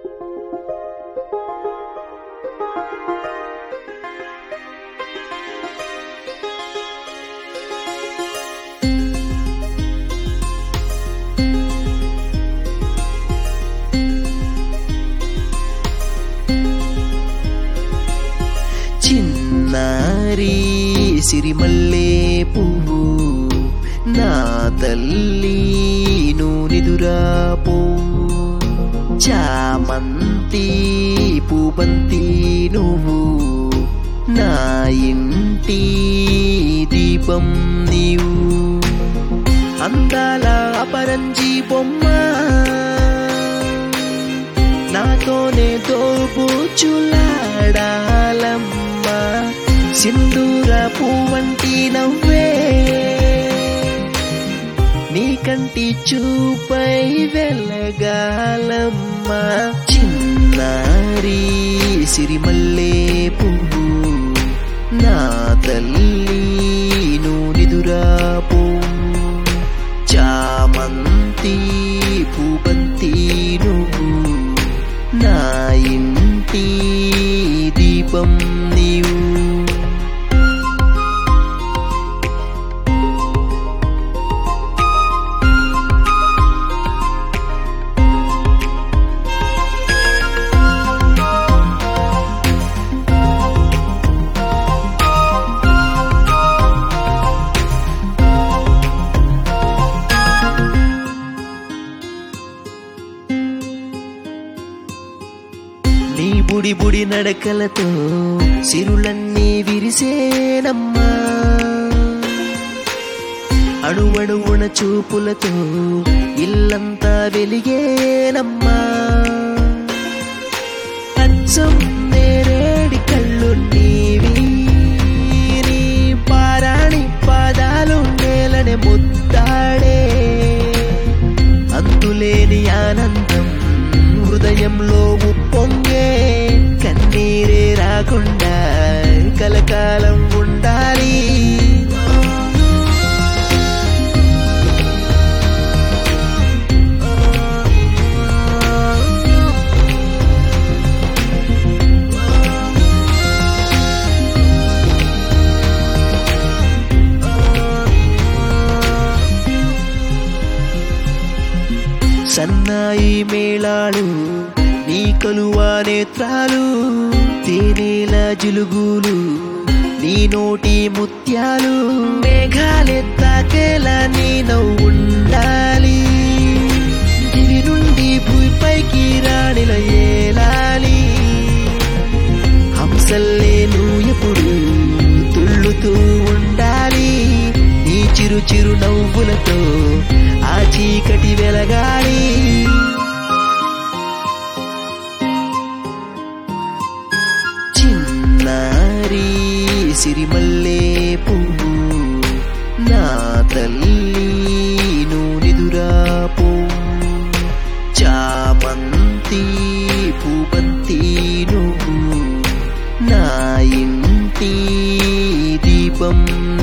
చిన్నారి సిరిమల్లే పువ్వు నా తల్లి నూనిదురా పోవు చామంతి పూబంతి నువ్వు నా ఇంటి దీపం నీవు అందాల అపరంజి బొమ్మ నాతోనే తోబుచులాడాలమ్మా సింధూర పువ్వంటి నవ్వే నీ కంటి చూపై వెలగాలమ్మా చిన్నారి సిరిమల్లే పువ్వు నా తల్లి నూనిదురా పోవు చామంతి పూబంతి నువ్వు నా ఇంటి దీపం నీవు నీ బుడి బుడి నడకలతో సిరులన్నీ విరిసేనమ్మా అణువణువున చూపులతో ఇల్లంతా వెలిగేనమ్మా అచ్చం నేరేడి కళ్ళు నీవి నీ పారాణి పాదాలు నేలనే ముద్దాడే అంతులేని ఆనందం హృదయంలో ఉప్పొంగే కన్నీరే రాకుండా కలకాలం ఉండాలి సన్నాయి మేళాలు నీ కలువా నేత్రాలు తేనేల జిలుగులు నీ నోటి ముత్యాలు మేఘాలెత్తాకేలా నీ నవ్వుండాలి దివి నుండి భూమిపైకి రాణిల ఏలాలి హంసల్లే నువ్వు ఎప్పుడు తుళ్ళుతూ ఉండాలి నీ చిరు చిరు నవ్వులతో ఆ చీకటి వెలగాలి చిన్నారి సిరిమల్లే పువ్వు నా తల్లి నూనిదురా పోవు చామంతి పూబంతి నువ్వు నా ఇంటి దీపం